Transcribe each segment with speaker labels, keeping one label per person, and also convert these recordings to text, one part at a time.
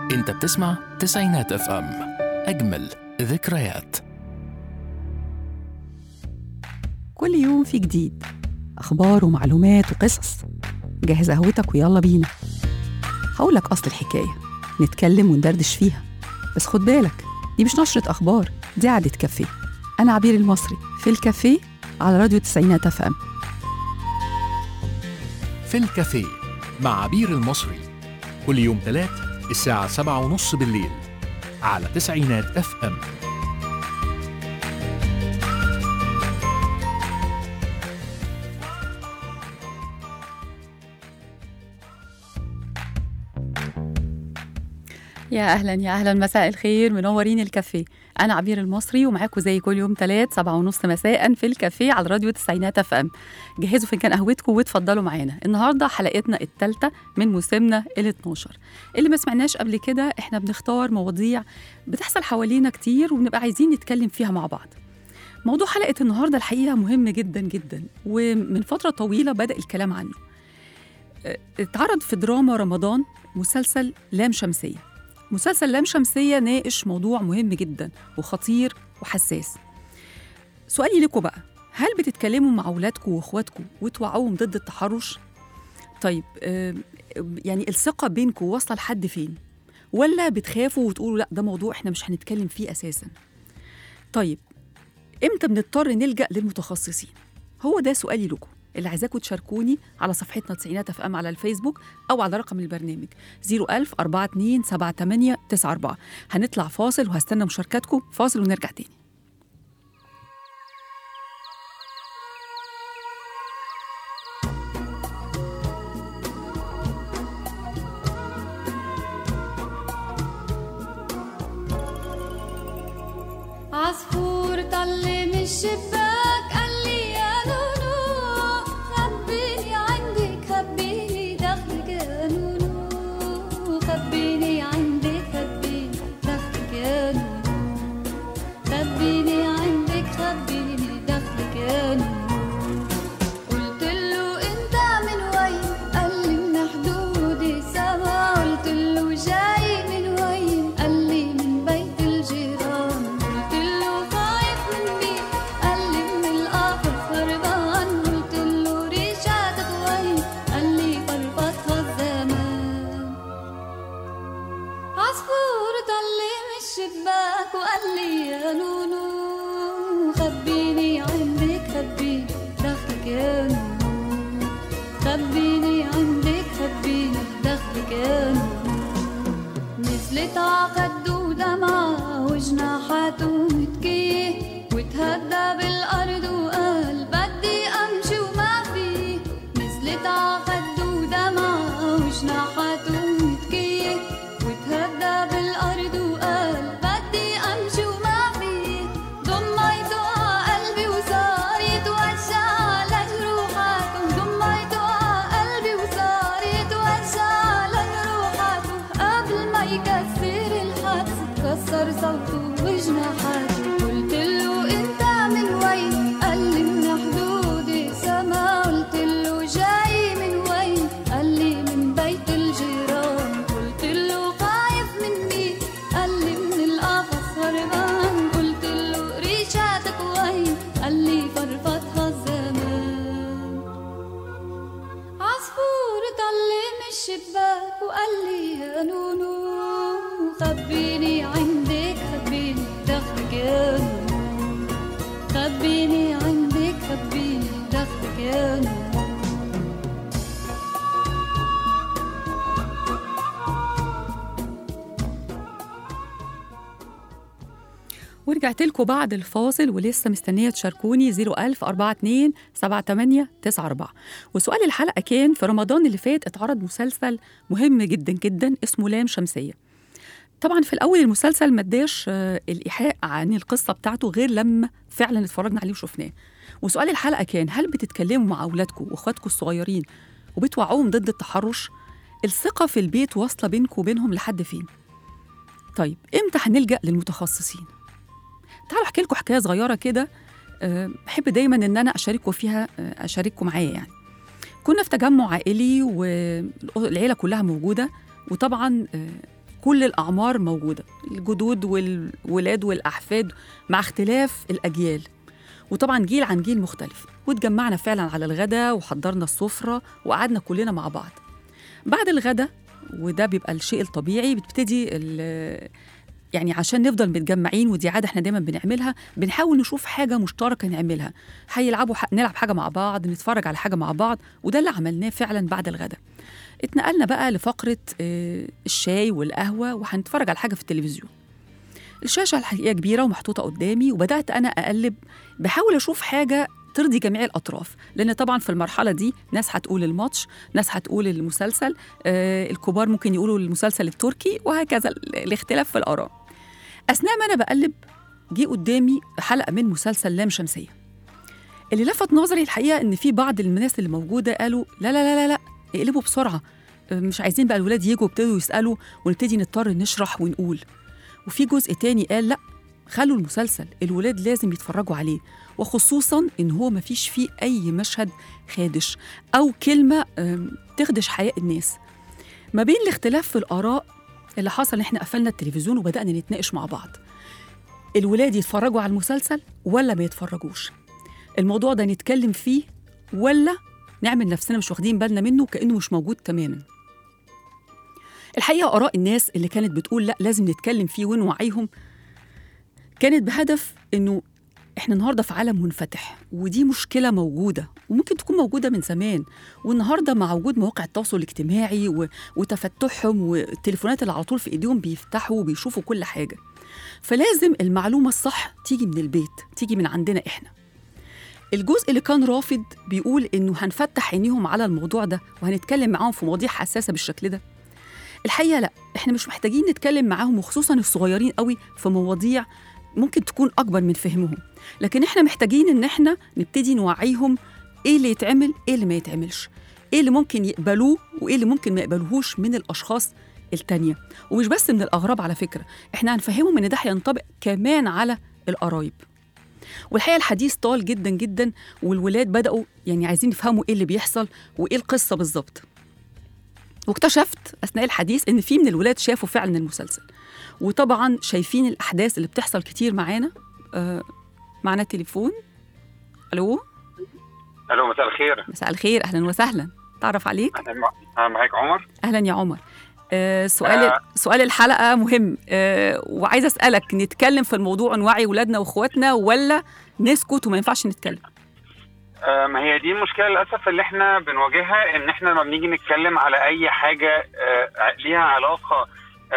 Speaker 1: انت بتسمع تسعينات اف ام اجمل ذكريات
Speaker 2: كل يوم في جديد أخبار ومعلومات وقصص جهز قهوتك ويلا بينا هقولك أصل الحكاية نتكلم وندردش فيها بس خد بالك دي مش نشرة أخبار دي قعدة كافيه أنا عبير المصري في الكافيه على راديو تسعينات اف ام
Speaker 1: في الكافيه مع عبير المصري كل يوم ثلاث الساعة سبعة ونص بالليل على تسعينات اف ام
Speaker 2: يا اهلا يا اهلا مساء الخير منورين الكافيه انا عبير المصري ومعاكم زي كل يوم ثلاث سبعة ونص مساء في الكافيه على راديو تسعينات اف ام جهزوا فنجان قهوتكم واتفضلوا معانا النهارده حلقتنا الثالثه من موسمنا ال 12 اللي ما سمعناش قبل كده احنا بنختار مواضيع بتحصل حوالينا كتير وبنبقى عايزين نتكلم فيها مع بعض موضوع حلقه النهارده الحقيقه مهم جدا جدا ومن فتره طويله بدا الكلام عنه اه، اتعرض في دراما رمضان مسلسل لام شمسيه مسلسل لام شمسية ناقش موضوع مهم جدا وخطير وحساس سؤالي لكم بقى هل بتتكلموا مع أولادكم وإخواتكم وتوعوهم ضد التحرش؟ طيب آه، يعني الثقة بينكم واصلة لحد فين؟ ولا بتخافوا وتقولوا لا ده موضوع احنا مش هنتكلم فيه أساسا؟ طيب امتى بنضطر نلجأ للمتخصصين؟ هو ده سؤالي لكم اللي عايزاكم تشاركوني على صفحتنا تسعينات اف ام على الفيسبوك او على رقم البرنامج 01000 42 78 94 هنطلع فاصل وهستنى مشاركاتكم فاصل ونرجع تاني
Speaker 3: عصفور طل من الشباك قال لي يا نونو خبيني عندك خبيني دخلك يا نونو خبيني عندك خبيني دخلك يا نونو خبيني عندك خبيني دخلك يا نونو قلت له انت من وين قال لي من حدود السما قلت له جاي من وين قال لي من بيت الجيران قلت له خايف من مين قال لي من القفر خربان قلت له رجعتك وين قال لي فربطها الزمان عصفور طل من الشباك وقال لي يا نونو خبيني عندك خبيني دخلك يا نونو خبيني عندك خبيني دخلك يا نونو نزلت عقد ودمعة وجناحاته متكيه وتهدى بالأرض وقال بدي أمشي وما في نزلت عقد ودمعة وجناحاته متكيه وتهدى بالأرض وقال بدي أمشي وما في ضميته على قلبي وصار يتوجع لجروحاته ضميته على قلبي وصار يتوجع لجروحاته قبل ما يكسر الحدس كسر صوته وجناحاته قلت له انت من وين قال لي من حدود السما قلت له جاي من وين قال لي من بيت الجيران قلت له خايف من مين قال لي من القفص هربان قلت له ريشاتك وين قال لي فرفضها الزمان عصفور طل من الشباك وقال لي يا نونو خبيني عندك خبيني دخلك يا نونو خبيني عندك خبيني دخلك يا نونو
Speaker 2: ورجعت لكم بعد الفاصل ولسه مستنية تشاركوني 01000 42 78 94 وسؤال الحلقة كان في رمضان اللي فات اتعرض مسلسل مهم جدا جدا اسمه لام شمسية طبعا في الأول المسلسل ما اداش آه، الإيحاء عن القصة بتاعته غير لما فعلا اتفرجنا عليه وشفناه وسؤال الحلقة كان هل بتتكلموا مع أولادكم وأخواتكم الصغيرين وبتوعوهم ضد التحرش الثقة في البيت واصلة بينكم وبينهم لحد فين طيب امتى هنلجأ للمتخصصين تعالوا احكي لكم حكايه صغيره كده أه، بحب دايما ان انا اشارككم فيها أه، اشارككم معايا يعني كنا في تجمع عائلي والعيله كلها موجوده وطبعا آه، كل الأعمار موجودة الجدود والولاد والأحفاد مع اختلاف الأجيال وطبعا جيل عن جيل مختلف واتجمعنا فعلا على الغدا وحضرنا السفرة وقعدنا كلنا مع بعض بعد الغدا وده بيبقى الشيء الطبيعي بتبتدي ال- يعني عشان نفضل متجمعين ودي عاده احنا دايما بنعملها بنحاول نشوف حاجه مشتركه نعملها هيلعبوا ح- نلعب حاجه مع بعض نتفرج على حاجه مع بعض وده اللي عملناه فعلا بعد الغدا اتنقلنا بقى لفقره آه، الشاي والقهوه وهنتفرج على حاجه في التلفزيون الشاشه الحقيقه كبيره ومحطوطه قدامي وبدات انا اقلب بحاول اشوف حاجه ترضي جميع الاطراف لان طبعا في المرحله دي ناس هتقول الماتش ناس هتقول المسلسل آه الكبار ممكن يقولوا المسلسل التركي وهكذا ال- الاختلاف في الاراء اثناء ما انا بقلب جه قدامي حلقه من مسلسل لام شمسيه اللي لفت نظري الحقيقه ان في بعض الناس اللي موجوده قالوا لا لا لا لا لا اقلبوا بسرعه آه، مش عايزين بقى الولاد يجوا يبتدوا يسالوا ونبتدي نضطر نشرح ونقول وفي جزء تاني قال لا خلوا المسلسل الولاد لازم يتفرجوا عليه وخصوصا ان هو مفيش فيه اي مشهد خادش او كلمه آم، تخدش حياء الناس ما بين الاختلاف في الاراء اللي حصل ان احنا قفلنا التلفزيون وبدانا نتناقش مع بعض الولاد يتفرجوا على المسلسل ولا ما يتفرجوش الموضوع ده نتكلم فيه ولا نعمل نفسنا مش واخدين بالنا منه كانه مش موجود تماما الحقيقه اراء الناس اللي كانت بتقول لا لازم نتكلم فيه ونوعيهم كانت بهدف انه احنا النهارده في عالم منفتح ودي مشكله موجوده وممكن تكون موجوده من زمان والنهارده مع وجود مواقع التواصل الاجتماعي و... وتفتحهم والتليفونات اللي على طول في ايديهم بيفتحوا وبيشوفوا كل حاجه فلازم المعلومه الصح تيجي من البيت تيجي من عندنا احنا الجزء اللي كان رافض بيقول انه هنفتح عينيهم على الموضوع ده وهنتكلم معاهم في مواضيع حساسه بالشكل ده الحقيقه لا احنا مش محتاجين نتكلم معاهم وخصوصا الصغيرين قوي في مواضيع ممكن تكون اكبر من فهمهم لكن احنا محتاجين ان احنا نبتدي نوعيهم ايه اللي يتعمل ايه اللي ما يتعملش ايه اللي ممكن يقبلوه وايه اللي ممكن ما يقبلوهوش من الاشخاص التانية ومش بس من الاغراب على فكره احنا هنفهمهم ان ده هينطبق كمان على القرايب والحقيقه الحديث طال جدا جدا والولاد بداوا يعني عايزين يفهموا ايه اللي بيحصل وايه القصه بالظبط واكتشفت اثناء الحديث ان في من الولاد شافوا فعلا المسلسل وطبعا شايفين الاحداث اللي بتحصل كتير معانا آه معنا تليفون الو
Speaker 4: الو مساء الخير
Speaker 2: مساء الخير اهلا وسهلا تعرف عليك
Speaker 4: انا مع- أنا معاك عمر
Speaker 2: اهلا يا عمر آه سؤال
Speaker 4: آه.
Speaker 2: سؤال الحلقه مهم آه وعايزه اسالك نتكلم في الموضوع ونوعي ولادنا واخواتنا ولا نسكت وما ينفعش نتكلم
Speaker 4: آه، ما هي دي المشكله للاسف اللي احنا بنواجهها ان احنا لما بنيجي نتكلم على اي حاجه آه، ليها علاقه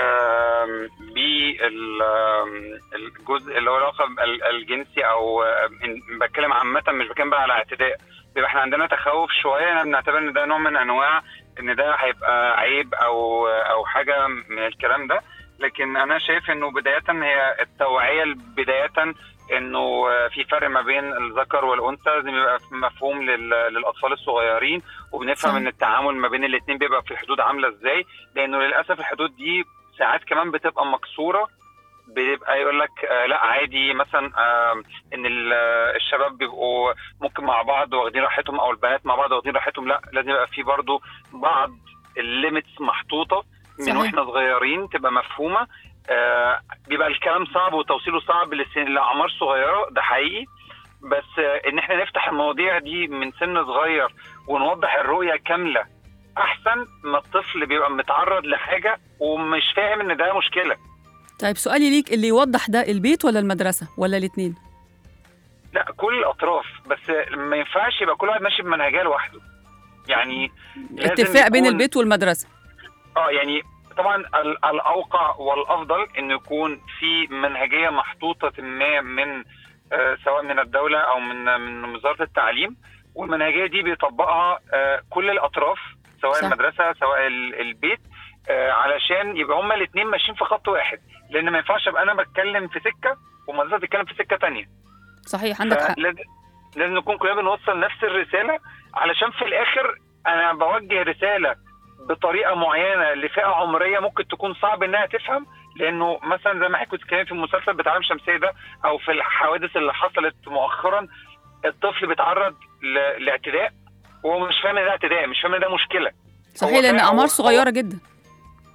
Speaker 4: بالجزء اللي هو العلاقه بال- الجنسي او آه، إن- بتكلم عامه مش بتكلم بقى على اعتداء بيبقى احنا عندنا تخوف شويه انا بنعتبر ان ده نوع من انواع ان ده هيبقى عيب او او حاجه من الكلام ده لكن انا شايف انه بدايه هي التوعيه بدايه انه في فرق ما بين الذكر والانثى لازم يبقى في مفهوم لل- للاطفال الصغيرين وبنفهم
Speaker 2: صح.
Speaker 4: ان التعامل ما بين الاثنين بيبقى في حدود عامله ازاي لانه للاسف الحدود دي ساعات كمان بتبقى مكسوره بيبقى يقول لك آه لا عادي مثلا آه ان ال- آه، الشباب بيبقوا ممكن مع بعض واخدين راحتهم او البنات مع بعض واخدين راحتهم لا لازم يبقى في برضو بعض الليميتس محطوطه من
Speaker 2: صحيح.
Speaker 4: واحنا صغيرين تبقى مفهومه آه بيبقى الكلام صعب وتوصيله صعب لسن- لاعمار صغيره ده حقيقي بس آه ان احنا نفتح المواضيع دي من سن صغير ونوضح الرؤيه كامله احسن ما الطفل بيبقى متعرض لحاجه ومش فاهم ان ده مشكله
Speaker 2: طيب سؤالي ليك اللي يوضح ده البيت ولا المدرسه ولا الاثنين
Speaker 4: لا كل الاطراف بس ما ينفعش يبقى كل واحد ماشي بمنهجيه لوحده يعني لازم
Speaker 2: اتفاق بين
Speaker 4: يكون-
Speaker 2: البيت والمدرسه
Speaker 4: اه يعني طبعا ال- الاوقع والافضل انه يكون في منهجيه محطوطه ما من آه، سواء من الدوله او من من وزاره التعليم والمنهجيه دي بيطبقها آه، كل الاطراف سواء
Speaker 2: صح.
Speaker 4: صح. المدرسه سواء ال- البيت آه، علشان يبقى هما الاثنين ماشيين في خط واحد لان ما ينفعش ابقى انا بتكلم في سكه والمدرسه بتتكلم في سكه تانية
Speaker 2: صحيح عندك حق
Speaker 4: فلازم لازم نكون كلنا بنوصل نفس الرساله علشان في الاخر انا بوجه رساله بطريقه معينه لفئه عمريه ممكن تكون صعب انها تفهم لانه مثلا زي ما حضرتك كنت بتتكلمي في المسلسل بتاع عالم شمسيه ده او في الحوادث اللي حصلت مؤخرا الطفل بيتعرض ل- لاعتداء وهو مش فاهم ان ده اعتداء مش فاهم ان ده مشكله
Speaker 2: صحيح
Speaker 4: هو
Speaker 2: لان
Speaker 4: فا-
Speaker 2: اعمار
Speaker 4: هو-
Speaker 2: صغيره جدا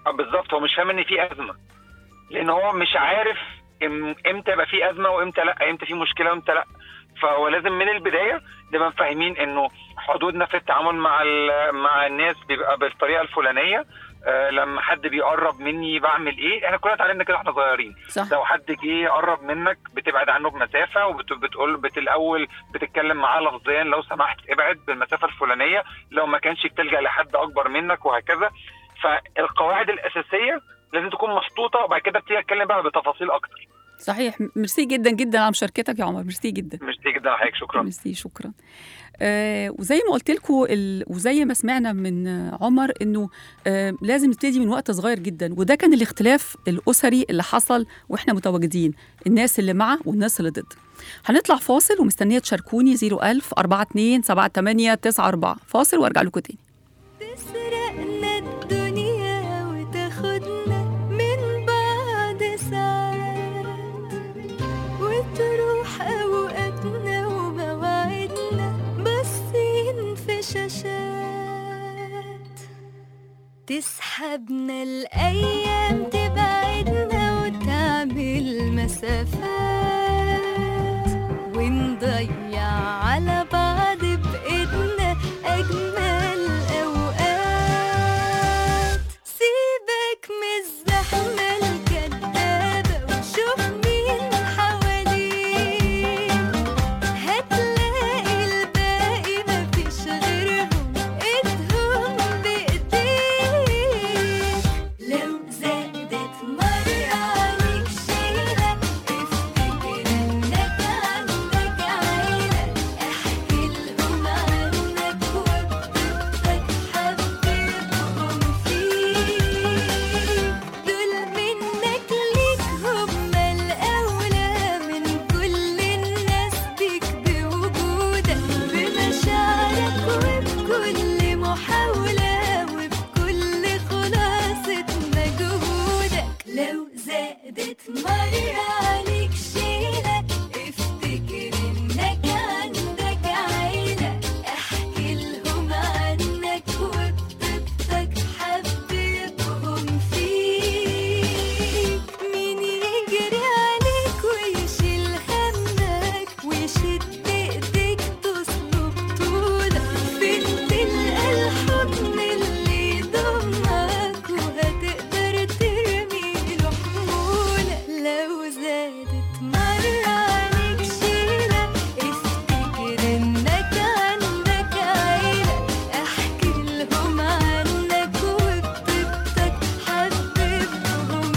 Speaker 4: آه، بالظبط هو مش فاهم ان في ازمه لان هو مش عارف إم- امتى يبقى في ازمه وامتى لا امتى في مشكله وامتى لا فهو لازم من البدايه نبقى فاهمين انه حدودنا في التعامل مع ال- مع الناس بيبقى بالطريقه الفلانيه آه لما حد بيقرب مني بعمل ايه احنا كلنا اتعلمنا كده واحنا صغيرين
Speaker 2: صح
Speaker 4: لو حد جه يقرب منك بتبعد عنه بمسافه وبتقول بت الاول بتتكلم معاه لفظيا لو سمحت ابعد بالمسافه الفلانيه لو ما كانش بتلجا لحد اكبر منك وهكذا فالقواعد الاساسيه لازم تكون محطوطه وبعد كده بتيجي اتكلم بقى بتفاصيل اكتر
Speaker 2: صحيح ميرسي جدا جدا على مشاركتك يا عمر ميرسي جدا
Speaker 4: مش دي جدا حضرتك شكرا
Speaker 2: ميرسي شكرا آه وزي ما قلت لكم ال... وزي ما سمعنا من آه، عمر انه آه لازم نبتدي من وقت صغير جدا وده كان الاختلاف الاسري اللي حصل واحنا متواجدين الناس اللي مع والناس اللي ضد هنطلع فاصل ومستنيه تشاركوني 01000 42 78 94 فاصل وارجع لكم تاني
Speaker 3: تسرقنا الدنيا وتاخدنا من بعد ساعات وتروح أوقاتنا ومواعيدنا باصين في شاشات تسحبنا الأيام تبعدنا وتعمل مسافات ونضيع على بعض بإيدنا أجمل أوقات سيبك من الزحمة الكدابة وشوف مين حواليك هتلاقي الباقي مفيش غيرهم ايدهم بايديك لو زادت مرة عليك شيلة افتكر انك عندك عيلة احكي لهم عنك وبطيبتك حبيبهم فيك دول منك ليك هما الأولى من كل الناس بيك بوجودك بمشاعرك وبكل محاولة وبكل خلاصة مجهودك لو زادت مرة عليك شيلة افتكر انك عندك عيلة احكي لهم عنك وبطيبتك حبيبهم فيك مين يجري عليك ويشيل همك ويشد ايديك تصلب طولك فين تلقى الحضن اللي يضمك وهتقدر ترمي له حمولك لو زادت مرة عليك شيلة افتكر انك عندك عيلة احكي لهم عنك وبطيبتك حبيبهم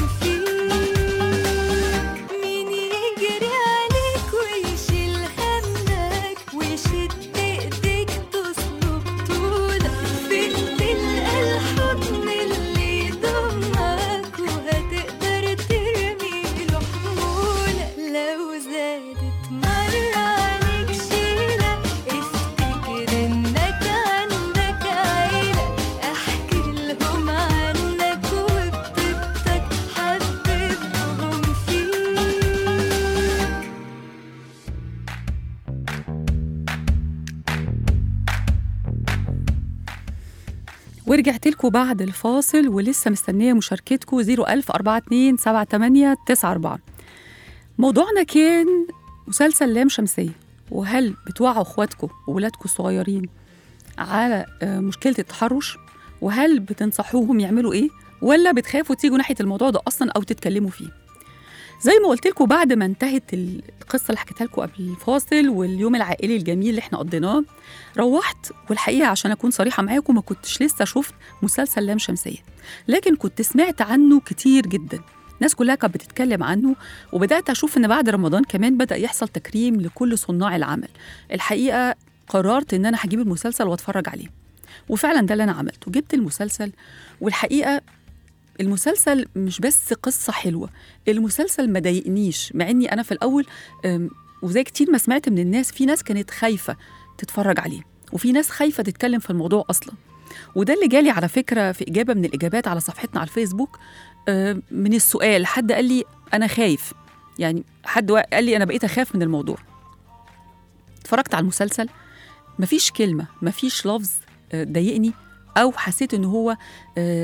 Speaker 3: فيك مين يجري عليك ويشيل همك ويشد ايديك تصلب طولك فين تلقى الحضن اللي يضمك وهتقدر ترمي له حمولك لو زادت مرة عليك شيلة افتكر انك عندك عيلة احكي لهم عنك وبطيبتك حبيبهم فيك
Speaker 2: ورجعت لكم بعد الفاصل ولسه مستنيه مشاركتكم 01000 42 78 94 موضوعنا كان مسلسل لام شمسيه وهل بتوعوا اخواتكم وولادكم الصغيرين على آه، مشكله التحرش وهل بتنصحوهم يعملوا ايه ولا بتخافوا تيجوا ناحيه الموضوع ده اصلا او تتكلموا فيه زي ما قلت لكم بعد ما انتهت القصه اللي حكيتها لكم قبل الفاصل واليوم العائلي الجميل اللي احنا قضيناه روحت والحقيقه عشان اكون صريحه معاكم ما كنتش لسه شفت مسلسل لام شمسيه لكن كنت سمعت عنه كتير جدا الناس كلها كانت بتتكلم عنه وبدات اشوف ان بعد رمضان كمان بدا يحصل تكريم لكل صناع العمل الحقيقه قررت ان انا هجيب المسلسل واتفرج عليه وفعلا ده اللي انا عملته جبت المسلسل والحقيقه المسلسل مش بس قصة حلوة المسلسل ما ضايقنيش مع اني انا في الاول أم، وزي كتير ما سمعت من الناس في ناس كانت خايفة تتفرج عليه وفي ناس خايفة تتكلم في الموضوع اصلا وده اللي جالي على فكرة في إجابة من الإجابات على صفحتنا على الفيسبوك أم، من السؤال حد قال لي أنا خايف يعني حد وا- قال لي أنا بقيت أخاف من الموضوع اتفرجت على المسلسل مفيش كلمة مفيش لفظ آه، ضايقني أو حسيت إن هو آه،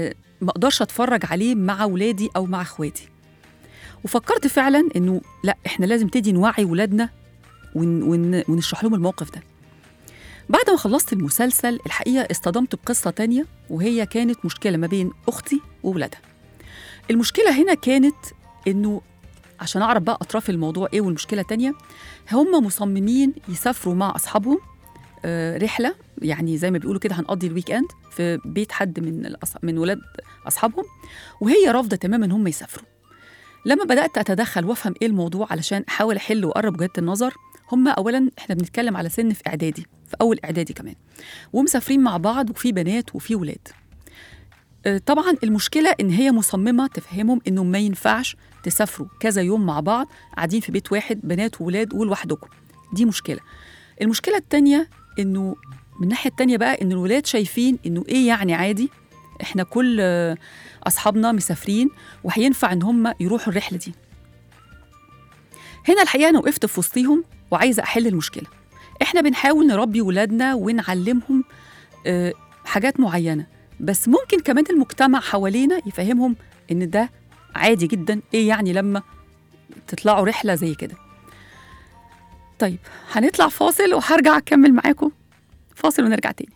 Speaker 2: ما اقدرش اتفرج عليه مع ولادي او مع اخواتي وفكرت فعلا انه لا احنا لازم تدي نوعي ولادنا ون ون ونشرح لهم الموقف ده بعد ما خلصت المسلسل الحقيقه اصطدمت بقصه تانية وهي كانت مشكله ما بين اختي وولادها المشكله هنا كانت انه عشان اعرف بقى اطراف الموضوع ايه والمشكله التانية هم مصممين يسافروا مع اصحابهم آه، رحله يعني زي ما بيقولوا كده هنقضي الويك اند في بيت حد من الأص... من ولاد اصحابهم وهي رافضه تماما ان هم يسافروا لما بدات اتدخل وافهم ايه الموضوع علشان احاول احل واقرب وجهات النظر هم اولا احنا بنتكلم على سن في اعدادي في اول اعدادي كمان ومسافرين مع بعض وفي بنات وفي ولاد آه، طبعا المشكله ان هي مصممه تفهمهم انه ما ينفعش تسافروا كذا يوم مع بعض قاعدين في بيت واحد بنات وولاد ولوحدكم دي مشكله المشكله الثانيه انه من الناحيه التانية بقى ان الولاد شايفين انه ايه يعني عادي احنا كل آه، اصحابنا مسافرين وهينفع ان هم يروحوا الرحله دي هنا الحقيقه انا وقفت في وسطيهم وعايزه احل المشكله احنا بنحاول نربي ولادنا ونعلمهم آه، حاجات معينه بس ممكن كمان المجتمع حوالينا يفهمهم ان ده عادي جدا ايه يعني لما تطلعوا رحله زي كده طيب هنطلع فاصل وهرجع اكمل معاكم فاصل ونرجع تاني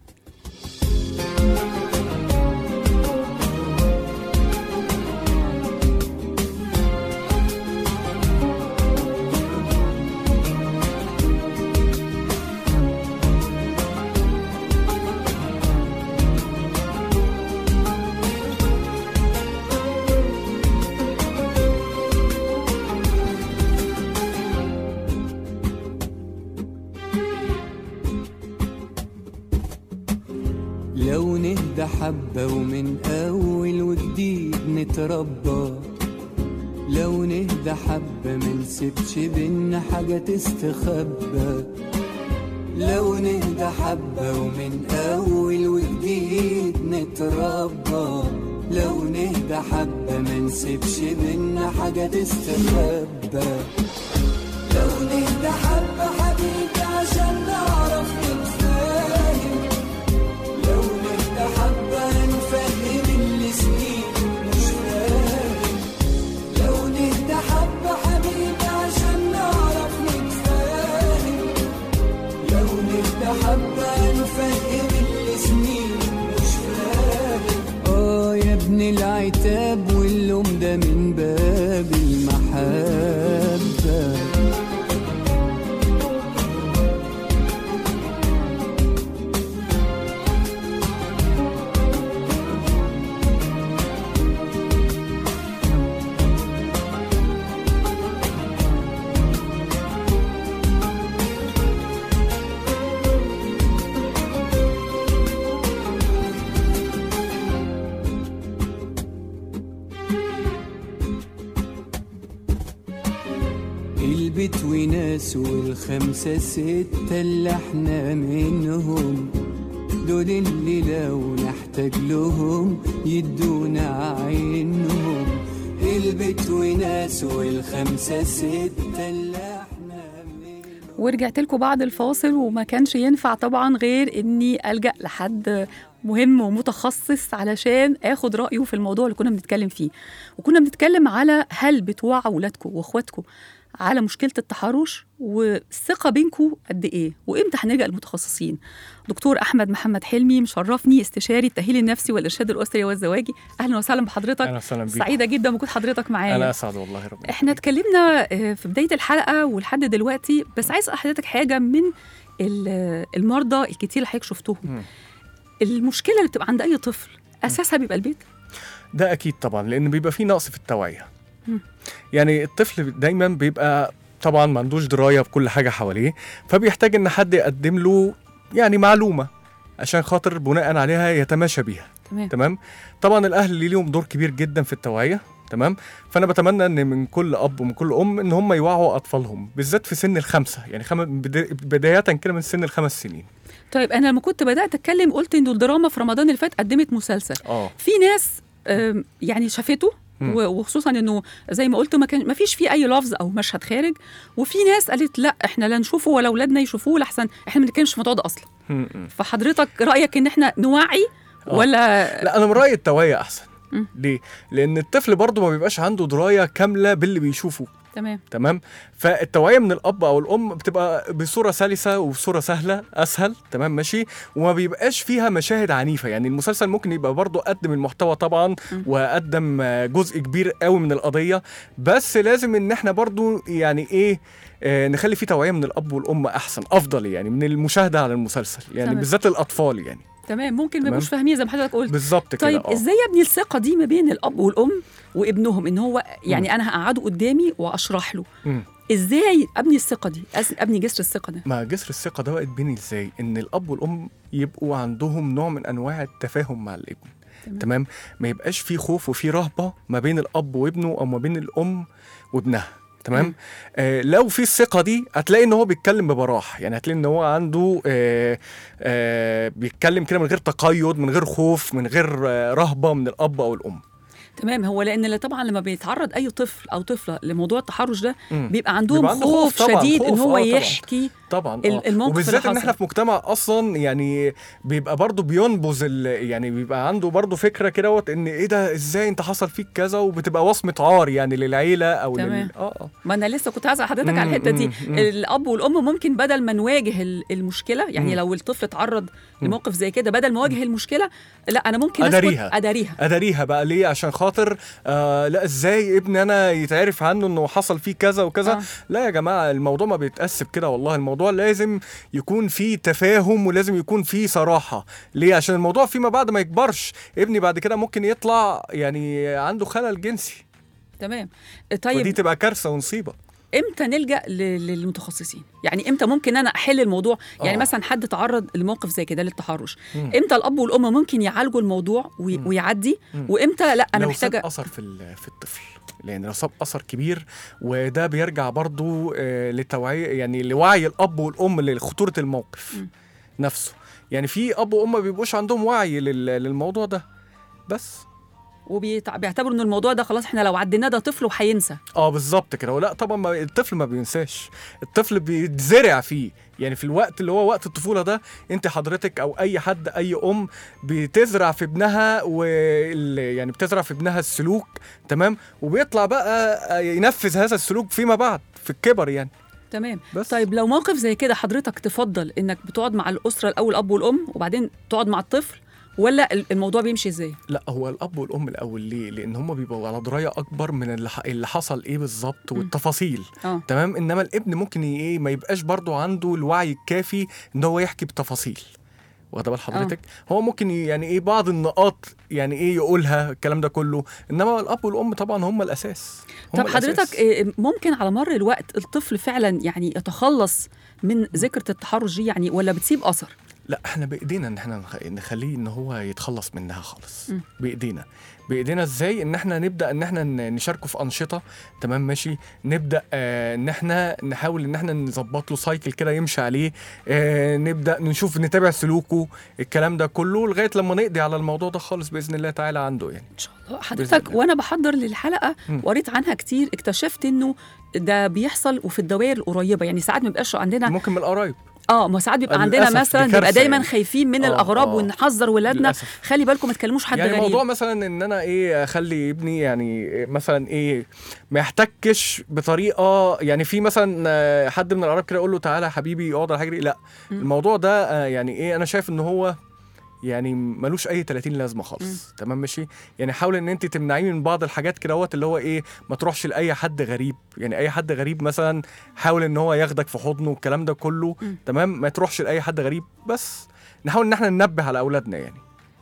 Speaker 5: لو نهدى حبة ومن أول وجديد نتربى لو نهدى حبة منسيبش بينا حاجة تستخبى لو نهدى حبة ومن أول وجديد نتربى لو نهدى حبة منسيبش بينا حاجة تستخبى لو نهدى حبة حبيبي عشان نعرف نتفاهم لو نهدى حبة نفهم اللي سنين مش فاهم لو نهدى حبة حبيبي عشان نعرف نتفاهم لو نهدى حبة نفهم اللي سنين مش فاهم اه يا ابن العتاب واللوم ده من باب المحبة البيت وناس والخمسة ستة اللي احنا منهم دول اللي لو نحتاج لهم يدونا عينهم البيت وناس والخمسة ستة اللي احنا منهم
Speaker 2: ورجعت لكم بعد الفاصل وما كانش ينفع طبعا غير اني الجا لحد مهم ومتخصص علشان اخد رايه في الموضوع اللي كنا بنتكلم فيه وكنا بنتكلم على هل بتوعوا ولادكم واخواتكم على مشكله التحرش والثقه بينكم قد ايه وامتى هنلجا للمتخصصين دكتور احمد محمد حلمي مشرفني استشاري التاهيل النفسي والارشاد الاسري والزواجي اهلا وسهلا بحضرتك
Speaker 6: اهلا وسهلا بيك
Speaker 2: سعيده جدا بوجود حضرتك معايا
Speaker 6: انا اسعد والله ربنا
Speaker 2: احنا اتكلمنا آه، في بدايه الحلقه ولحد دلوقتي بس عايز اسال حضرتك حاجه من ال- المرضى الكتير اللي حضرتك شفتهم
Speaker 6: مم.
Speaker 2: المشكله اللي بتبقى عند اي طفل اساسها بيبقى البيت
Speaker 6: ده اكيد طبعا لان بيبقى فيه نقص في التوعيه
Speaker 2: مم.
Speaker 6: يعني الطفل دايما بيبقى طبعا ما عندوش درايه بكل حاجه حواليه فبيحتاج ان حد يقدم له يعني معلومه عشان خاطر بناء عليها يتماشى بيها
Speaker 2: تمام
Speaker 6: تمام طبعا الاهل اللي ليهم دور كبير جدا في التوعيه تمام فانا بتمنى ان من كل اب ومن كل ام ان هم يوعوا اطفالهم بالذات في سن الخمسه يعني خم... بدا- بدايه كده من سن الخمس سنين
Speaker 2: طيب انا لما كنت بدات اتكلم قلت انه الدراما في رمضان اللي فات قدمت مسلسل
Speaker 6: اه
Speaker 2: في ناس آم، يعني شافته
Speaker 6: مم.
Speaker 2: و- وخصوصا انه زي ما قلت ما كان ما فيش فيه اي لفظ او مشهد خارج وفي ناس قالت لا احنا لا نشوفه ولا اولادنا يشوفوه لحسن احنا ما بنتكلمش في الموضوع ده اصلا
Speaker 6: م- م.
Speaker 2: فحضرتك رايك ان احنا نوعي ولا
Speaker 6: لا انا من رايي التوعيه احسن
Speaker 2: مم.
Speaker 6: ليه لان الطفل برضه ما بيبقاش عنده درايه كامله باللي بيشوفه
Speaker 2: تمام
Speaker 6: تمام فالتوعيه من الاب او الام بتبقى بصوره سلسه وبصوره سهله اسهل تمام ماشي وما بيبقاش فيها مشاهد عنيفه يعني المسلسل ممكن يبقى برضه قدم المحتوى طبعا وقدم آه، جزء كبير قوي من القضيه بس لازم ان احنا برضه يعني ايه آه، نخلي فيه توعيه من الاب والام احسن افضل يعني من المشاهده على المسلسل يعني
Speaker 2: تمام.
Speaker 6: بالذات الاطفال يعني
Speaker 2: تمام ممكن ما
Speaker 6: تمام.
Speaker 2: يبقوش فاهمين زي ما حضرتك قلت
Speaker 6: بالظبط كده
Speaker 2: طيب
Speaker 6: آه.
Speaker 2: ازاي ابني الثقه دي ما بين الاب والام وابنهم ان هو يعني انا هقعده قدامي واشرح له
Speaker 6: مم.
Speaker 2: ازاي ابني الثقه دي أس- ابني جسر الثقه ده
Speaker 6: ما جسر الثقة ده بقى يتبني ازاي؟ ان الاب والام يبقوا عندهم نوع من انواع التفاهم مع الابن
Speaker 2: تمام.
Speaker 6: تمام ما يبقاش في خوف وفي رهبة ما بين الاب وابنه او ما بين الام وابنها تمام
Speaker 2: مم.
Speaker 6: آه لو في الثقة دي هتلاقي ان هو بيتكلم ببراح يعني هتلاقي ان هو عنده آه آه بيتكلم كده من غير تقيد من غير خوف من غير آه رهبة من الاب او الام
Speaker 2: تمام هو لان اللي طبعا لما بيتعرض اي طفل او طفله لموضوع التحرش ده
Speaker 6: مم.
Speaker 2: بيبقى عندهم
Speaker 6: بيبقى عنده
Speaker 2: خوف,
Speaker 6: خوف طبعاً،
Speaker 2: شديد ان
Speaker 6: خوف،
Speaker 2: هو
Speaker 6: آه، طبعاً.
Speaker 2: يحكي
Speaker 6: طبعا
Speaker 2: ال-
Speaker 6: اه
Speaker 2: الموقف
Speaker 6: وبالذات
Speaker 2: اللي
Speaker 6: ان احنا
Speaker 2: حصل.
Speaker 6: في مجتمع اصلا يعني بيبقى برضه بينبذ ال- يعني بيبقى عنده برضه فكره كده وت- ان ايه ده ازاي انت حصل فيك كذا وبتبقى وصمه عار يعني للعيله او
Speaker 2: تمام.
Speaker 6: لل اه اه
Speaker 2: ما انا لسه كنت عايزه حضرتك
Speaker 6: مم،
Speaker 2: على الحته دي
Speaker 6: مم، مم.
Speaker 2: الاب والام ممكن بدل ما نواجه ال- المشكله يعني
Speaker 6: مم.
Speaker 2: لو الطفل اتعرض لموقف زي كده بدل ما اواجه المشكله لا انا ممكن أسكت،
Speaker 6: أداريها.
Speaker 2: اداريها
Speaker 6: اداريها بقى ليه عشان خاطر آه لا ازاي ابني انا يتعرف عنه انه حصل فيه كذا وكذا
Speaker 2: آه.
Speaker 6: لا يا جماعه الموضوع ما بيتقسم كده والله الموضوع لازم يكون فيه تفاهم ولازم يكون فيه صراحه ليه عشان الموضوع فيما بعد ما يكبرش ابني بعد كده ممكن يطلع يعني عنده خلل جنسي
Speaker 2: تمام
Speaker 6: ودي
Speaker 2: طيب
Speaker 6: تبقى كارثه ونصيبه
Speaker 2: امتى نلجا ل- للمتخصصين يعني امتى ممكن انا احل الموضوع يعني
Speaker 6: آه.
Speaker 2: مثلا حد تعرض لموقف زي كده للتحرش
Speaker 6: مم.
Speaker 2: امتى الاب والام ممكن يعالجوا الموضوع وي- ويعدي وامتى لا انا
Speaker 6: لو
Speaker 2: محتاجه
Speaker 6: ساب اثر في ال- في الطفل لان لو ساب اثر كبير وده بيرجع برضو آه، للتوعيه يعني لوعي الاب والام لخطوره الموقف
Speaker 2: مم.
Speaker 6: نفسه يعني في اب وام ما بيبقوش عندهم وعي لل- للموضوع ده بس
Speaker 2: وبيعتبروا ان الموضوع ده خلاص احنا لو عديناه ده طفل وهينسى
Speaker 6: اه بالظبط كده ولا طبعا ما الطفل ما بينساش الطفل بيتزرع فيه يعني في الوقت اللي هو وقت الطفوله ده انت حضرتك او اي حد اي ام بتزرع في ابنها وال يعني بتزرع في ابنها السلوك تمام وبيطلع بقى ينفذ هذا السلوك فيما بعد في الكبر يعني
Speaker 2: تمام
Speaker 6: بس.
Speaker 2: طيب لو موقف زي كده حضرتك تفضل انك بتقعد مع الاسره الاول الاب والام وبعدين تقعد مع الطفل ولا ال- الموضوع بيمشي ازاي
Speaker 6: لا هو الاب والام الاول ليه لان هم بيبقوا على درايه اكبر من اللي, ح- اللي حصل ايه بالظبط والتفاصيل
Speaker 2: اه
Speaker 6: تمام انما الابن ممكن ي- ايه ما يبقاش برضو عنده الوعي الكافي ان هو يحكي بتفاصيل واخده بال حضرتك هو ممكن ي- يعني ايه بعض النقاط يعني ايه يقولها الكلام ده كله انما الاب والام طبعا هم الاساس هم
Speaker 2: طب
Speaker 6: الأساس.
Speaker 2: حضرتك إيه، ممكن على مر الوقت الطفل فعلا يعني يتخلص من ذكرى التحرش دي يعني ولا بتسيب اثر
Speaker 6: لا احنا بايدينا ان احنا نخ- نخليه ان هو يتخلص منها خالص
Speaker 2: م.
Speaker 6: بايدينا بايدينا ازاي ان احنا نبدا ان احنا ن- نشاركه في انشطه تمام ماشي نبدا آه ان احنا نحاول ان احنا نظبط له سايكل كده يمشي عليه آه نبدا نشوف نتابع سلوكه الكلام ده كله لغايه لما نقضي على الموضوع ده خالص باذن الله تعالى عنده يعني
Speaker 2: ان شاء الله
Speaker 6: بإذن
Speaker 2: حضرتك
Speaker 6: الله.
Speaker 2: وانا بحضر للحلقه
Speaker 6: مم.
Speaker 2: وقريت عنها كتير اكتشفت انه ده بيحصل وفي الدوائر القريبه يعني ساعات ما بيبقاش عندنا
Speaker 6: ممكن من القرايب
Speaker 2: اه ما ساعات بيبقى عندنا
Speaker 6: للأسف،
Speaker 2: مثلا
Speaker 6: دي
Speaker 2: بيبقى
Speaker 6: كارثة
Speaker 2: دايما
Speaker 6: يعني.
Speaker 2: خايفين من
Speaker 6: آه،
Speaker 2: الاغراب
Speaker 6: آه.
Speaker 2: ونحذر ولادنا
Speaker 6: للأسف.
Speaker 2: خلي بالكم ما تكلموش حد
Speaker 6: يعني
Speaker 2: غريب
Speaker 6: الموضوع مثلا ان انا ايه اخلي ابني يعني مثلا ايه ما يحتكش بطريقه يعني في مثلا آه، حد من القرايب كده اقول له تعالى يا حبيبي اقعد على حاجه دي لا
Speaker 2: مم.
Speaker 6: الموضوع ده آه، يعني ايه انا شايف ان هو يعني ملوش اي 30 لازمه خالص تمام ماشي يعني حاول ان انت تمنعيه من بعض الحاجات كده اللي هو ايه ما تروحش لاي حد غريب يعني اي حد غريب مثلا حاول ان هو ياخدك في حضنه والكلام ده كله
Speaker 2: مم.
Speaker 6: تمام ما تروحش لاي حد غريب بس نحاول ان احنا ننبه على اولادنا يعني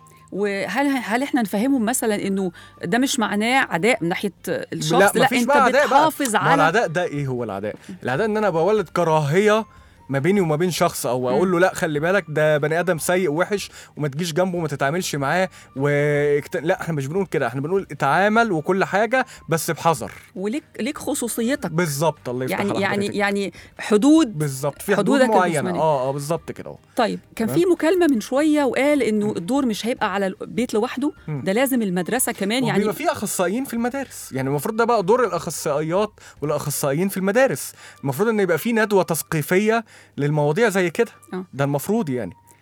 Speaker 2: وهل هل احنا نفهمهم مثلا انه ده مش معناه عداء من ناحيه الشخص
Speaker 6: لا,
Speaker 2: لا,
Speaker 6: مفيش
Speaker 2: انت
Speaker 6: بقى عداء بقى.
Speaker 2: بتحافظ
Speaker 6: ما هو
Speaker 2: على
Speaker 6: العداء ده ايه هو العداء العداء ان انا بولد كراهيه ما بيني وما بين شخص او اقول له لا خلي بالك ده بني ادم سيء وحش وما تجيش جنبه وما تتعاملش معاه و لا احنا مش بنقول كده احنا بنقول اتعامل وكل حاجه بس بحذر
Speaker 2: وليك ليك خصوصيتك
Speaker 6: بالظبط الله يفتح
Speaker 2: يعني
Speaker 6: على
Speaker 2: يعني
Speaker 6: حضرتك.
Speaker 2: يعني حدود
Speaker 6: بالظبط في
Speaker 2: حدودك
Speaker 6: حدود معينه
Speaker 2: الجسمانية.
Speaker 6: اه اه بالظبط كده اهو
Speaker 2: طيب كان
Speaker 6: تمام.
Speaker 2: في مكالمه من شويه وقال انه الدور مش هيبقى على البيت لوحده
Speaker 6: مم.
Speaker 2: ده لازم المدرسه كمان
Speaker 6: يعني
Speaker 2: يعني
Speaker 6: بيبقى في اخصائيين في المدارس يعني المفروض ده بقى دور الاخصائيات والاخصائيين في المدارس المفروض ان يبقى في ندوه تثقيفيه للمواضيع زي كده
Speaker 2: آه.
Speaker 6: ده المفروض يعني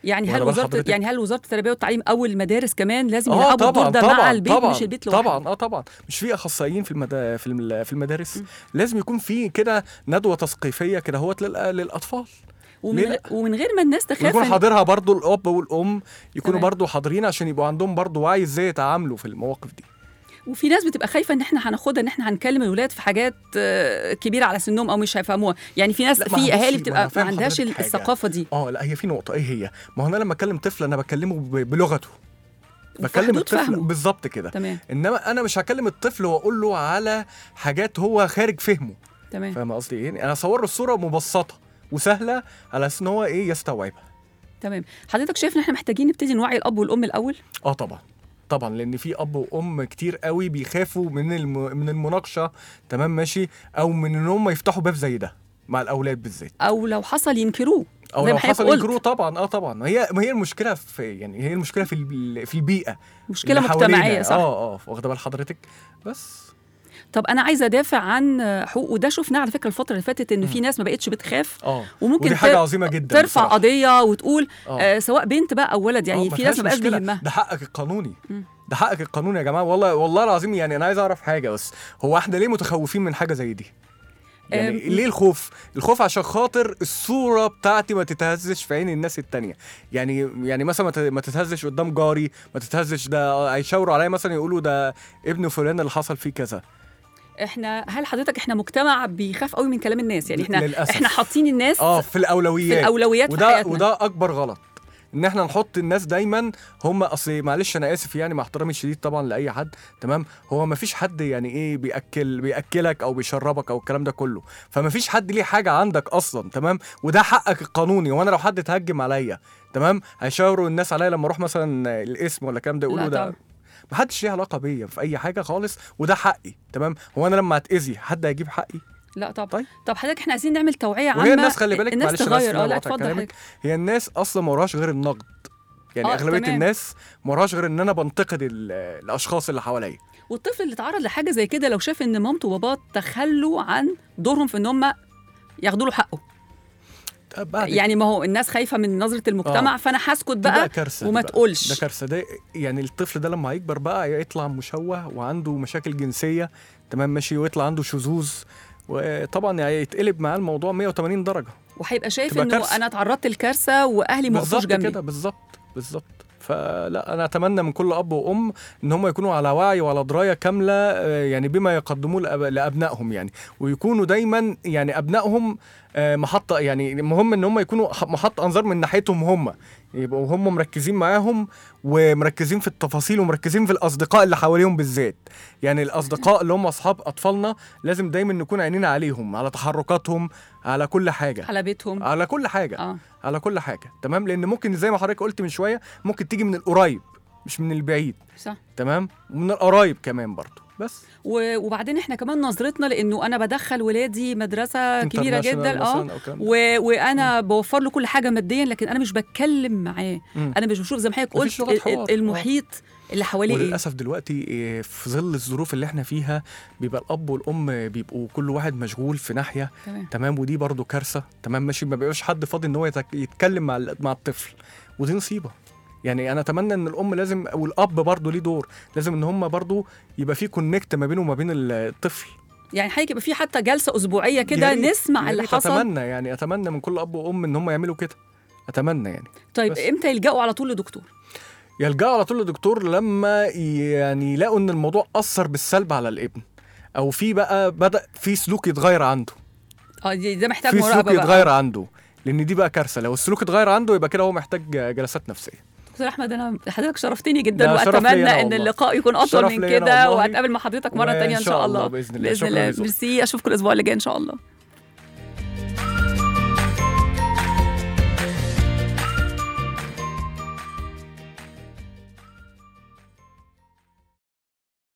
Speaker 2: يعني هل
Speaker 6: واخدة بال
Speaker 2: وزاره
Speaker 6: حضرتك؟
Speaker 2: يعني هل وزاره التربيه والتعليم او المدارس كمان لازم
Speaker 6: اه
Speaker 2: يلعبوا الدور
Speaker 6: طبعا
Speaker 2: ده
Speaker 6: طبعا
Speaker 2: مع البيت
Speaker 6: طبعا
Speaker 2: مش البيت لوحده
Speaker 6: طبعا اه طبعا مش في اخصائيين في المدا... في الم- في المدارس لازم يكون في كده ندوه تثقيفيه كده هوت لل... للاطفال
Speaker 2: ومن,
Speaker 6: ليه لأ؟
Speaker 2: ومن غير ما الناس تخاف
Speaker 6: ويكون
Speaker 2: إن-
Speaker 6: حاضرها برضو الاب والام يكونوا
Speaker 2: تمام.
Speaker 6: برضو حاضرين عشان يبقوا عندهم برضو وعي ازاي يتعاملوا في المواقف دي
Speaker 2: وفي ناس بتبقى خايفه ان احنا هناخدها ان احنا هنكلم الولاد في حاجات آه، كبيره على سنهم او مش هيفهموها يعني في ناس
Speaker 6: لا، ما
Speaker 2: في
Speaker 6: هو
Speaker 2: اهالي
Speaker 6: بصي،
Speaker 2: بتبقى
Speaker 6: ما أنا
Speaker 2: ما
Speaker 6: فاهم
Speaker 2: عندهاش
Speaker 6: حضرتك حاجة.
Speaker 2: الثقافه دي
Speaker 6: اه لا هي في نقطه ايه هي ما هو انا لما اكلم طفل انا بكلمه ب... بلغته
Speaker 2: وفي
Speaker 6: بكلم
Speaker 2: حدود
Speaker 6: الطفل
Speaker 2: فهمه.
Speaker 6: بالظبط كده
Speaker 2: تمام
Speaker 6: انما انا مش هكلم الطفل واقول له على حاجات هو خارج فهمه
Speaker 2: تمام
Speaker 6: فاهم قصدي ايه انا اصور له الصوره مبسطه وسهله على اساس ان هو ايه يستوعبها
Speaker 2: تمام حضرتك شايف ان احنا محتاجين نبتدي نوعي الاب والام الاول
Speaker 6: اه طبعا طبعا لان في اب وام كتير قوي بيخافوا من الم... من المناقشه تمام ماشي او من ان هم يفتحوا باب زي ده مع الاولاد بالذات
Speaker 2: او لو حصل ينكروه
Speaker 6: او
Speaker 2: زي
Speaker 6: لو
Speaker 2: ما حضرتك
Speaker 6: حصل
Speaker 2: قلت.
Speaker 6: ينكروه طبعا اه طبعا ما هي ما هي المشكله في يعني هي المشكله في ال- في البيئه
Speaker 2: مشكله
Speaker 6: اللي حوالينا.
Speaker 2: مجتمعيه صح
Speaker 6: اه اه واخده بال حضرتك بس
Speaker 2: طب انا عايزه ادافع عن حقوق وده شفناه على فكره الفتره اللي فاتت ان في ناس ما بقتش بتخاف
Speaker 6: اه
Speaker 2: وممكن
Speaker 6: ودي حاجه
Speaker 2: تر-
Speaker 6: عظيمه جدا
Speaker 2: ترفع
Speaker 6: بصراحة.
Speaker 2: قضيه وتقول
Speaker 6: آه.
Speaker 2: آه سواء بنت بقى او ولد يعني
Speaker 6: آه،
Speaker 2: في ناس
Speaker 6: فيهاش
Speaker 2: ما بقاش
Speaker 6: مشكلة.
Speaker 2: بيهمها
Speaker 6: ده حقك القانوني
Speaker 2: مم.
Speaker 6: ده حقك القانوني يا جماعه والله والله العظيم يعني انا عايز اعرف حاجه بس هو احنا ليه متخوفين من حاجه زي دي يعني
Speaker 2: أم،
Speaker 6: ليه الخوف الخوف عشان خاطر الصوره بتاعتي ما تتهزش في عين الناس التانية يعني يعني مثلا ما ت- ما تتهزش قدام جاري ما تتهزش ده هيشاوروا عليا مثلا يقولوا ده ابن فلان اللي حصل فيه كذا
Speaker 2: احنا هل حضرتك احنا مجتمع بيخاف قوي من كلام الناس يعني احنا
Speaker 6: للأسف.
Speaker 2: احنا حاطين الناس
Speaker 6: اه في الاولويات
Speaker 2: في الاولويات في
Speaker 6: وده
Speaker 2: حياتنا
Speaker 6: وده اكبر غلط ان احنا نحط الناس دايما هم اصل معلش انا اسف يعني مع احترامي الشديد طبعا لاي حد تمام هو ما فيش حد يعني ايه بياكل بياكلك او بيشربك او الكلام ده كله فما فيش حد ليه حاجه عندك اصلا تمام وده حقك القانوني وانا لو حد اتهجم عليا تمام هيشاوروا الناس عليا لما اروح مثلا الاسم ولا الكلام ده يقولوا
Speaker 2: لا
Speaker 6: ده
Speaker 2: طبعا.
Speaker 6: ما حدش ليه علاقه بيا في اي حاجه خالص وده حقي تمام هو انا لما اتاذي حد هيجيب حقي
Speaker 2: لا طب
Speaker 6: طيب.
Speaker 2: طب حضرتك احنا عايزين نعمل توعيه عامه
Speaker 6: وهي الناس خلي بالك
Speaker 2: الناس
Speaker 6: معلش أنا آسف
Speaker 2: تغير
Speaker 6: إن
Speaker 2: اه
Speaker 6: أنا
Speaker 2: لا
Speaker 6: بقطع
Speaker 2: اتفضل
Speaker 6: كلامك.
Speaker 2: حضرتك
Speaker 6: هي الناس اصلا ما وراهاش غير النقد يعني
Speaker 2: آه،
Speaker 6: اغلبيه
Speaker 2: تمام.
Speaker 6: الناس ما وراهاش غير ان انا بنتقد ال- الاشخاص اللي حواليا
Speaker 2: والطفل اللي اتعرض لحاجه زي كده لو شاف ان مامته وباباه تخلوا عن دورهم في ان هم ياخدوا له حقه
Speaker 6: طب بعد
Speaker 2: يعني ما هو الناس خايفه من نظره المجتمع
Speaker 6: آه.
Speaker 2: فانا هسكت
Speaker 6: دي
Speaker 2: بقى
Speaker 6: كارثه
Speaker 2: وما
Speaker 6: دي بقى.
Speaker 2: تقولش.
Speaker 6: ده كارثه ده يعني الطفل ده لما هيكبر بقى يطلع مشوه وعنده مشاكل جنسيه تمام ماشي ويطلع عنده شذوذ وطبعا يعني يتقلب معاه الموضوع 180 درجه
Speaker 2: وهيبقى شايف
Speaker 6: تبقى
Speaker 2: انه
Speaker 6: كارثة.
Speaker 2: انا اتعرضت لكارثه واهلي ما وقفوش
Speaker 6: بالظبط
Speaker 2: جنبي
Speaker 6: كده بالظبط بالظبط فلا انا اتمنى من كل اب وام ان هم يكونوا على وعي وعلى درايه كامله آه، يعني بما يقدموه لأب- لابنائهم يعني ويكونوا دايما يعني ابنائهم آه، محطه يعني مهم ان هم يكونوا ح- محط انظار من ناحيتهم هم يبقوا هم مركزين معاهم ومركزين في التفاصيل ومركزين في الاصدقاء اللي حواليهم بالذات يعني الاصدقاء اللي هم اصحاب اطفالنا لازم دايما نكون عينينا عليهم على تحركاتهم على كل حاجه
Speaker 2: على بيتهم
Speaker 6: على كل حاجه
Speaker 2: اه
Speaker 6: على كل حاجه تمام لان ممكن زي ما حضرتك قلت من شويه ممكن تيجي من القريب مش من البعيد
Speaker 2: صح
Speaker 6: تمام ومن القرايب كمان برضو بس
Speaker 2: و- وبعدين احنا كمان نظرتنا لانه انا بدخل ولادي مدرسه كبيره
Speaker 6: International
Speaker 2: جدا اه
Speaker 6: مثلاً أو الكلام ده.
Speaker 2: و... وانا بوفر له كل حاجه ماديا لكن انا مش بتكلم معاه
Speaker 6: مم.
Speaker 2: انا مش بشوف زي ما حضرتك
Speaker 6: مفيش
Speaker 2: قلت
Speaker 6: لغة
Speaker 2: ال-
Speaker 6: حوار.
Speaker 2: ال- المحيط اللي حواليه ايه
Speaker 6: وللاسف دلوقتي إيه، في ظل الظروف اللي احنا فيها بيبقى الاب والام بيبقوا كل واحد مشغول في ناحيه
Speaker 2: تمام
Speaker 6: تمام ودي برضو كارثه تمام ماشي ما بيبقاش حد فاضي ان هو يتك- يتكلم مع ال- مع الطفل ودي نصيبه يعني انا اتمنى ان الام لازم والاب برضو ليه دور لازم ان هم برضو يبقى في كونكت ما بينه وما بين الطفل
Speaker 2: يعني حضرتك يبقى في حتى جلسه اسبوعيه
Speaker 6: يا
Speaker 2: كده
Speaker 6: ريت-
Speaker 2: نسمع
Speaker 6: يا
Speaker 2: اللي
Speaker 6: ريت
Speaker 2: حصل
Speaker 6: اتمنى يعني اتمنى من كل اب وام ان هم يعملوا كده اتمنى يعني
Speaker 2: طيب
Speaker 6: بس.
Speaker 2: امتى يلجأوا على طول لدكتور
Speaker 6: يلجأوا على طول لدكتور لما يعني يلاقوا ان الموضوع اثر بالسلب على الابن او في بقى بدا في سلوك يتغير عنده
Speaker 2: اه دي- ده محتاج
Speaker 6: في سلوك
Speaker 2: مراقبه بقى
Speaker 6: يتغير عنده لان دي بقى كارثه لو السلوك اتغير عنده يبقى كده هو محتاج جلسات نفسيه
Speaker 2: دكتور احمد انا حضرتك شرفتني جدا
Speaker 6: لا، شرف ليا
Speaker 2: واتمنى
Speaker 6: أنا
Speaker 2: ان
Speaker 6: والله.
Speaker 2: اللقاء يكون اطول
Speaker 6: شرف
Speaker 2: من
Speaker 6: ليا أنا
Speaker 2: كده
Speaker 6: والله.
Speaker 2: واتقابل مع حضرتك مره
Speaker 6: وإن
Speaker 2: تانية ان
Speaker 6: شاء
Speaker 2: شاء
Speaker 6: الله
Speaker 2: الله
Speaker 6: بإذن الله.
Speaker 2: باذن
Speaker 6: شكراً
Speaker 2: الله
Speaker 6: لذوقك.
Speaker 2: ميرسي اشوفكم الاسبوع اللي جاي ان شاء الله